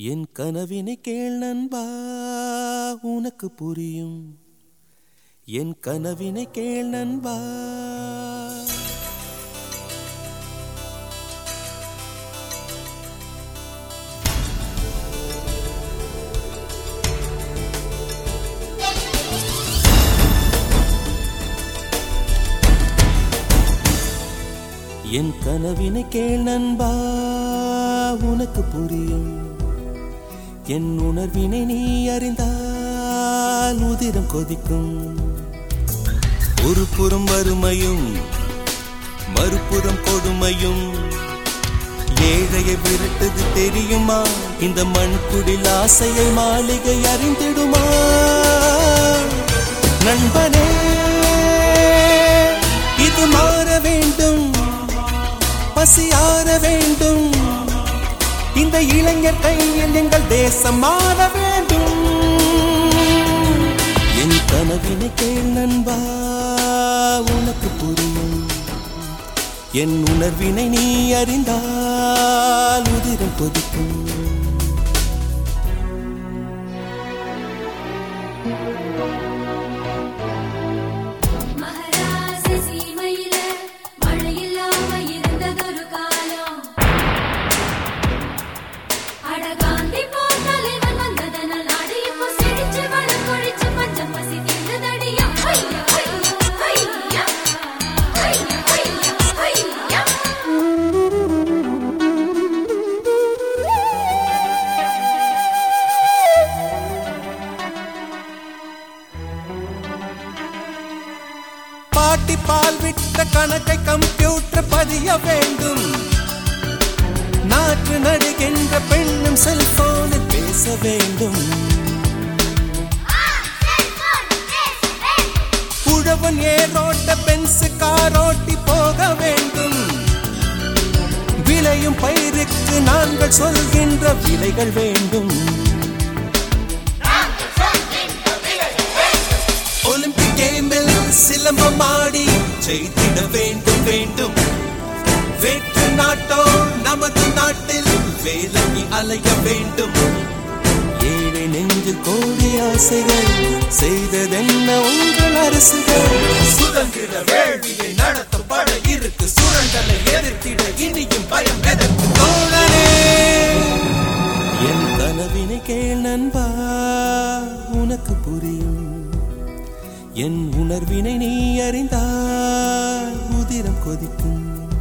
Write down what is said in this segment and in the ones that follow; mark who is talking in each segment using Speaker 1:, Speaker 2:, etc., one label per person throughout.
Speaker 1: என் கனவினை கேள் நண்பா உனக்கு புரியும் என் கனவினை கேள் நண்பா என் கனவினை கேள் நண்பா உனக்கு புரியும் என் உணர்வினை நீ அறிந்தால் உதிரம் கொதிக்கும் ஒரு புறம் வறுமையும் மறுபுறம் கொடுமையும் ஏழையை விரட்டது தெரியுமா இந்த மண்குடில் ஆசையை மாளிகை அறிந்திடுமா நண்பனே இது மாற வேண்டும் பசியார வேண்டும் இந்த இளைஞர் கையில் எங்கள் தேசம் மாற வேண்டும் என் கனவினை கேள் நண்பா உனக்கு புரியும் என் உணர்வினை நீ அறிந்தால் உதிரம் கொதிக்கும்
Speaker 2: மகராச சீமையில மழையில்லாம இருந்ததொரு காலம் அடகாந்தி போர் தலைவன் வந்ததனால் நாடு இப்போ செழிச்சு வளம் கொழிச்சு பஞ்சம் பசி தீர்ந்ததடியா ஐயா ஐயா ஐயா ஐயா ஐயா ஐயா
Speaker 1: பாட்டி பால் விட்ட கணக்கை கம்ப்யூட்டர் பதிய வேண்டும் நாற்று நடுகின்ற பெண்ணும் செல்போனில் பேச வேண்டும் உழவன் ஏரோட்ட பென்சு காரோட்டி போக வேண்டும் விளையும் பயிருக்கு நாங்கள் சொல்கின்ற விலைகள் வேண்டும் ஒலிம்பிக் கேமில் சிலம்பம் ஆடி ஜெயித்திட வேண்டும் வேண்டும் வேற்று நாட்டோ நமது நாட்டில் வேலைக்கு அலைய வேண்டும் ஏழை நெஞ்சு கோடி ஆசைகள் செய்ததென்ன உங்கள் அரசுகள் சுதந்திர வேள்வியை நடத்தும் பட இருக்கு சுரண்டலை எதிர்த்திட இனியும் பயம் எதற்கு தோழனே என் கனவினை கேள் நண்பா உனக்கு புரியும் என் உணர்வினை நீ அறிந்தால் உதிரம் கொதிக்கும்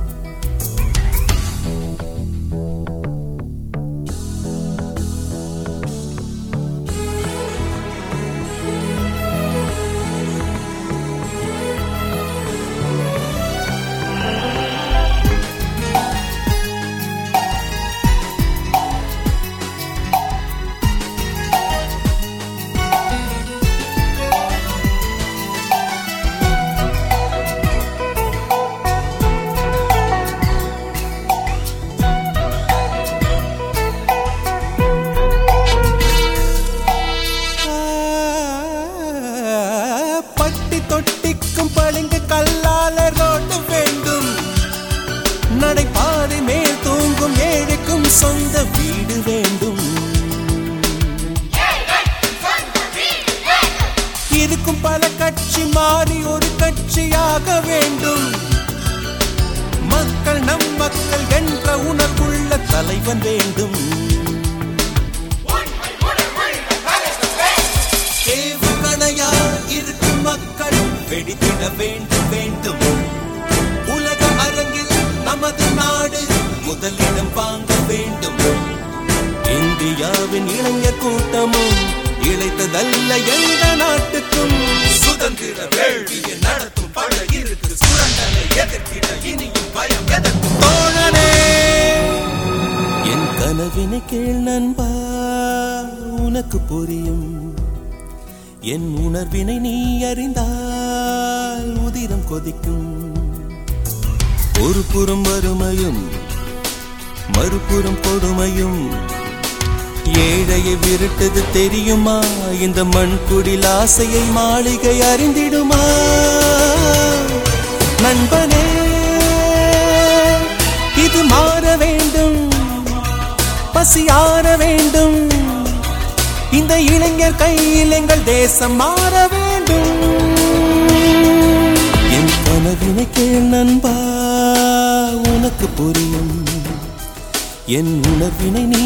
Speaker 1: பட்டி தொட்டிக்கும் பளிங்கு கல்லால ரோடு வேண்டும் நடைபாதை மேல் தூங்கும் ஏழைக்கும் சொந்த வீடு வேண்டும் இருக்கும் பல கட்சி மாறி ஒரு கட்சியாக வேண்டும் மக்கள் நம் மக்கள் என்ற உணர்வுள்ள தலைவன் வேண்டும் ஏவுகணையா இருக்கும் மக்கள் வெடித்திட வேண்டும் வேண்டும் உலக அரங்கில் நமது நாடு முதலிடம் வாங்க வேண்டும் இந்தியாவின் இளைஞர் கூட்டமும் இழைத்ததல்ல எந்த நாட்டுக்கும் சுதந்திர வேள்வியை நடத்தும் பட இருக்கு சுரண்டலை எதிர்த்திட இனியும் பயம் எதற்கு தோழனே என் கனவினை கேள் நண்பா உனக்கு புரியும் என் உணர்வினை நீ அறிந்தால் உதிரம் கொதிக்கும் ஒரு புறம் வறுமையும் மறுபுறம் கொடுமையும் ஏழையை விரட்டது தெரியுமா இந்த மண்குடில் ஆசையை மாளிகை அறிந்திடுமா நண்பனே இது மாற வேண்டும் பசியார வேண்டும் உங்கள் கையில் எங்கள் தேசம் மாற வேண்டும் என் கனவினை கேள் நண்பா உனக்கு புரியும் என் உணர்வினை நீ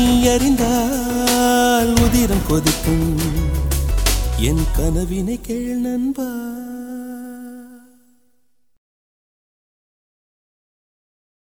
Speaker 1: அறிந்தால் உதிரம் கொதிக்கும் என் கனவினை கேள் நண்பா